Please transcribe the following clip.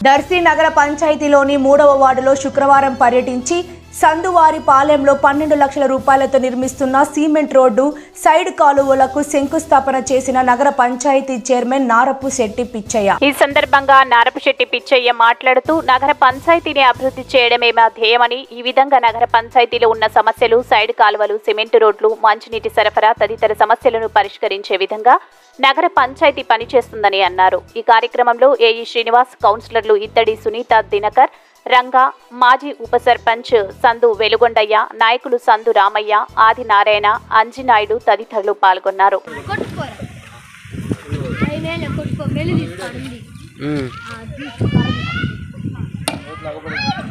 దర్శి నగర పంచాయతీలోని మూడవ వార్డులో శుక్రవారం పర్యటించి సందువారి పాలెంలో పన్నెండు లక్షల రూపాయలతో నిర్మిస్తున్న సిమెంట్ రోడ్డు సైడ్ కాలువలకు శంకుస్థాపన చేసిన నగర పంచాయతీ చైర్మన్ నారపు శెట్టి పిచ్చయ్య ఈ సందర్భంగా నారపశెట్టి పిచ్చయ్య మాట్లాడుతూ నగర పంచాయతీని అభివృద్ధి చేయడమే మా ధ్యేయమని ఈ విధంగా నగర పంచాయతీలో ఉన్న సమస్యలు సైడ్ కాలువలు సిమెంట్ రోడ్లు మంచినీటి సరఫరా తదితర సమస్యలను పరిష్కరించే విధంగా నగర పంచాయతీ పనిచేస్తుందని అన్నారు ఈ కార్యక్రమంలో ఏఈ శ్రీనివాస్ కౌన్సిలర్లు ఇత్తడి సునీత దినకర్ రంగా మాజీ ఉప సర్పంచ్ సందు వెలుగొండయ్య నాయకులు సందు రామయ్య ఆది నారాయణ అంజినాయుడు తదితరులు పాల్గొన్నారు కొట్టుకోరా అయినా కొట్టుకో మెల్లి తీసుకోండి ఉమ్. ఆ, తీసుకో.